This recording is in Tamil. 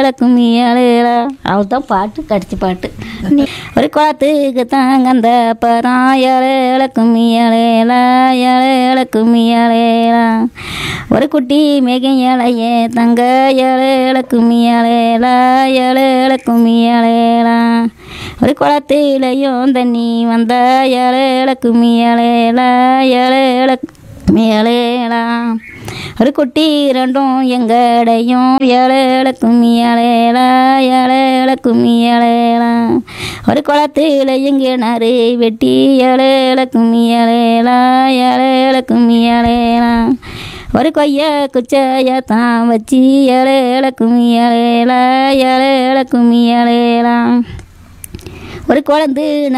கும்மி ஏழேலா அவள் தான் பாட்டு கடிச்சு பாட்டு நீ ஒரு குளத்துக்கு தாங்க அந்த பரம் ஏழேல கும்மி ஏழேலா ஏழேல கும்மி ஏழேலா ஒரு குட்டி மேகம் ஏழையே தங்க ஏழேல கும்மி ஏழேலா ஏழேல கும்மி ஏழேலா ஒரு குளத்திலையும் தண்ணி வந்த ஏழேல கும்மி ஏழேலா ஏழேல மேலேலா ஒரு குட்டி ரெண்டும் எங்கடையும் ஏழேல கும்மி ஏழேலா ஏழேல கும்மி ஏழேலா ஒரு குளத்தில் எங்கிணறு வெட்டி ஏழேல கும்மி ஏழேலா ஏழேல கும்மி ஏழேலா ஒரு கொய்ய குச்சைய தான் வச்சு ஏழேல கும்மி ஏழேலா ஏழேல கும்மி ஏழேலா ஒரு குழந்து